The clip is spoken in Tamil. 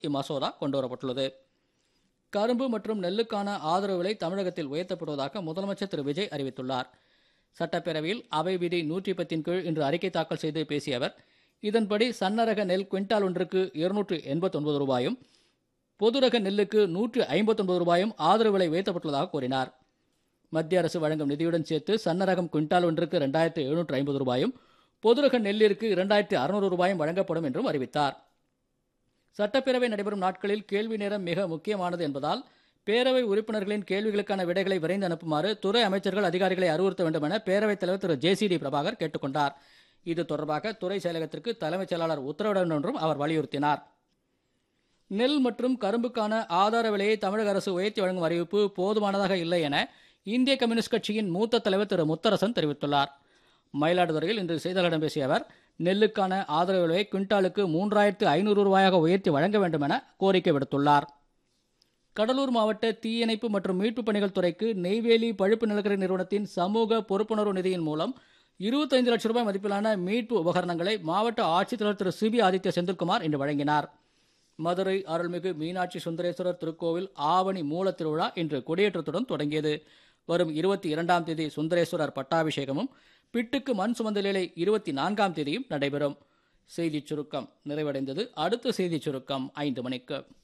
இம்மசோதா கொண்டுவரப்பட்டுள்ளது கரும்பு மற்றும் நெல்லுக்கான ஆதரவு விலை தமிழகத்தில் உயர்த்தப்படுவதாக முதலமைச்சர் திரு விஜய் அறிவித்துள்ளார் சட்டப்பேரவையில் அவை விதி நூற்றி பத்தின் கீழ் இன்று அறிக்கை தாக்கல் செய்து பேசிய அவர் இதன்படி சன்னரக நெல் குவிண்டால் ஒன்றுக்கு இருநூற்று எண்பத்தொன்பது ரூபாயும் பொதுரக நெல்லுக்கு நூற்று ஐம்பத்தொன்பது ரூபாயும் ஆதரவு விலை உயர்த்தப்பட்டுள்ளதாக கூறினார் மத்திய அரசு வழங்கும் நிதியுடன் சேர்த்து சன்னரகம் குவிண்டால் ஒன்றுக்கு ரெண்டாயிரத்து எழுநூற்று ஐம்பது ரூபாயும் பொதுரக நெல்லிற்கு இரண்டாயிரத்து அறுநூறு ரூபாயும் வழங்கப்படும் என்றும் அறிவித்தார் சட்டப்பேரவை நடைபெறும் நாட்களில் கேள்வி நேரம் மிக முக்கியமானது என்பதால் பேரவை உறுப்பினர்களின் கேள்விகளுக்கான விடைகளை விரைந்து அனுப்புமாறு துறை அமைச்சர்கள் அதிகாரிகளை அறிவுறுத்த வேண்டும் என பேரவைத் தலைவர் Thiru J C D Prabhakar கேட்டுக்கொண்டார் இது தொடர்பாக துறை செயலகத்திற்கு தலைமைச் செயலாளர் உத்தரவிட வேண்டும் என்றும் அவர் வலியுறுத்தினார் நெல் மற்றும் கரும்புக்கான ஆதார விலையை தமிழக அரசு உயர்த்தி வழங்கும் அறிவிப்பு போதுமானதாக இல்லை என இந்திய கம்யூனிஸ்ட் கட்சியின் மூத்த தலைவர் திரு முத்தரசன் தெரிவித்துள்ளார் மயிலாடுதுறையில் இன்று செய்தியாளர்களிடம் பேசிய அவர் நெல்லுக்கான ஆதரவு விலையை குவிண்டாலுக்கு மூன்றாயிரத்து ஐநூறு ரூபாயாக உயர்த்தி வழங்க வேண்டும் என கோரிக்கை விடுத்துள்ளார் கடலூர் மாவட்ட தீயணைப்பு மற்றும் மீட்புப் பணிகள் துறைக்கு நெய்வேலி பழுப்பு நிலக்கரி நிறுவனத்தின் சமூக பொறுப்புணர்வு நிதியின் மூலம் இருபத்தைந்து லட்சம் ரூபாய் மதிப்பிலான மீட்பு உபகரணங்களை மாவட்ட ஆட்சித்தலைவர் திரு சிபி ஆதித்ய செந்தில்குமார் இன்று வழங்கினார் மதுரை அருள்மிகு மீனாட்சி சுந்தரேஸ்வரர் திருக்கோவில் ஆவணி மூல திருவிழா இன்று கொடியேற்றத்துடன் தொடங்கியது வரும் இருபத்தி இரண்டாம் தேதி சுந்தரேஸ்வரர் பட்டாபிஷேகமும் பிட்டுக்கு மண் சுமந்தலிலை இருபத்தி நான்காம் தேதியும் நடைபெறும் செய்திச் சுருக்கம் நிறைவடைந்தது அடுத்த செய்திச் சுருக்கம் ஐந்து மணிக்கு